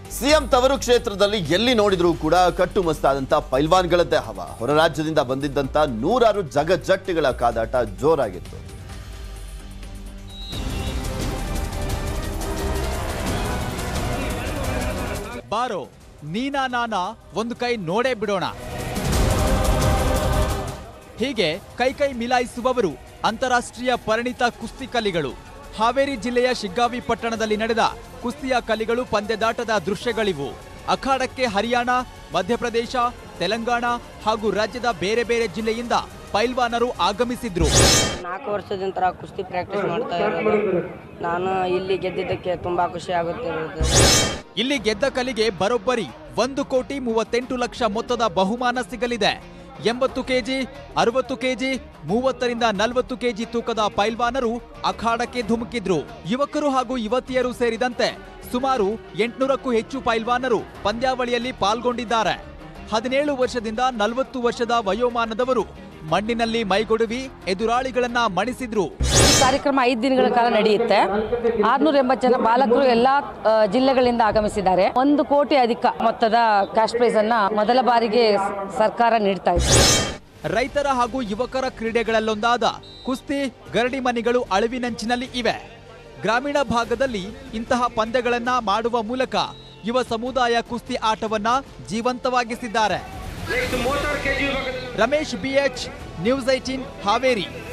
CM ತವರು ಕ್ಷೇತ್ರದಲ್ಲಿ ಎಲ್ಲಿ ನೋಡಿದ್ರೂ ಕೂಡ ಕಟ್ಟುಮಸ್ತಾದಂತ ಪೈಲ್ವಾನ್ಗಳದ್ದೇ ಹವ ಹೊರ ರಾಜ್ಯದಿಂದ ಬಂದಿದ್ದಂತ ನೂರಾರು ಜಗಜ್ಜಟ್ಟಿಗಳ ಕಾದಾಟ ಜೋರಾಗಿತ್ತು ಬಾರೋ ನೀನಾ ನಾನಾ ಒಂದು ಕೈ ನೋಡೇ ಬಿಡೋಣ ಹೀಗೆ ಕೈ ಕೈ ಮಿಲಾಯಿಸುವವರು ಅಂತಾರಾಷ್ಟ್ರೀಯ ಪರಿಣಿತ ಕುಸ್ತಿ ಕಲಿಗಳು ಹಾವೇರಿ ಜಿಲ್ಲೆಯ ಶಿಗ್ಗಾವಿ ಪಟ್ಟಣದಲ್ಲಿ ನಡೆದ ಕುಸ್ತಿಯ ಕಲಿಗಳು ಪಂದ್ಯದಾಟದ ದೃಶ್ಯಗಳಿವು ಅಖಾಡಕ್ಕೆ ಹರಿಯಾಣ ಮಧ್ಯಪ್ರದೇಶ ತೆಲಂಗಾಣ ಹಾಗೂ ರಾಜ್ಯದ ಬೇರೆ ಬೇರೆ ಜಿಲ್ಲೆಯಿಂದ ಪೈಲ್ವಾನರು ಆಗಮಿಸಿದ್ರು ನಾಲ್ಕು ವರ್ಷದಿಂದ ಕುಸ್ತಿ ಪ್ರಾಕ್ಟೀಸ್ ಮಾಡ್ತಾ ಇರೋದು ನಾನು ಇಲ್ಲಿ ಗೆದ್ದಿದ್ದಕ್ಕೆ ತುಂಬಾ ಖುಷಿ ಆಗುತ್ತಿರುವುದು ಇಲ್ಲಿ ಗೆದ್ದ ಕಲಿಗೆ ಬರೋಬ್ಬರಿ ಒಂದು ಕೋಟಿ ಮೂವತ್ತೆಂಟು ಲಕ್ಷ ಮೊತ್ತದ ಬಹುಮಾನ ಸಿಗಲಿದೆ ಎಂಬತ್ತು ಕೆಜಿ ಅರವತ್ತು ಕೆಜಿ ಮೂವತ್ತರಿಂದ ನಲವತ್ತು ಕೆಜಿ ತೂಕದ ಪೈಲ್ವಾನರು ಅಖಾಡಕ್ಕೆ ಧುಮುಕಿದ್ರು ಯುವಕರು ಹಾಗೂ ಯುವತಿಯರು ಸೇರಿದಂತೆ ಸುಮಾರು ಎಂಟುನೂರಕ್ಕೂ ಹೆಚ್ಚು ಪೈಲ್ವಾನರು ಪಂದ್ಯಾವಳಿಯಲ್ಲಿ ಪಾಲ್ಗೊಂಡಿದ್ದಾರೆ ಹದಿನೇಳು ವರ್ಷದಿಂದ ನಲವತ್ತು ವರ್ಷದ ವಯೋಮಾನದವರು ಮಣ್ಣಿನಲ್ಲಿ ಮೈಗೊಡುವಿ ಎದುರಾಳಿಗಳನ್ನ ಮಣಿಸಿದ್ರು ಈ ಕಾರ್ಯಕ್ರಮ ಐದು ದಿನಗಳ ಕಾಲ ನಡೆಯುತ್ತೆ ಆರ್ನೂರ ಎಂಬತ್ತು ಜನ ಬಾಲಕರು ಎಲ್ಲಾ ಆ, ಜಿಲ್ಲೆಗಳಿಂದ ಆಗಮಿಸಿದ್ದಾರೆ ಒಂದು ಕೋಟಿ ಅಧಿಕ ಮೊತ್ತದ ಕ್ಯಾಶ್ ಪ್ರೈಸ್ ಅನ್ನ ಮೊದಲ ಬಾರಿಗೆ ಸ- ಸರ್ಕಾರ ನೀಡ್ತಾ ಇದೆ ರೈತರ ಹಾಗೂ ಯುವಕರ ಕ್ರೀಡೆಗಳಲ್ಲೊಂದಾದ ಕುಸ್ತಿ ಗರಡಿ ಮನಿಗಳು ಅಳಿವಿನಂಚಿನಲ್ಲಿ ಇವೆ ಗ್ರಾಮೀಣ ಭಾಗದಲ್ಲಿ ಇಂತಹ ಪಂದ್ಯಗಳನ್ನ ಮಾಡುವ ಮೂಲಕ ಯುವ ಸಮುದಾಯ ಕುಸ್ತಿ ಆಟವನ್ನ ಜೀವಂತವಾಗಿಸಿದ್ದಾರೆ Ramesh B H news eighteen Haveri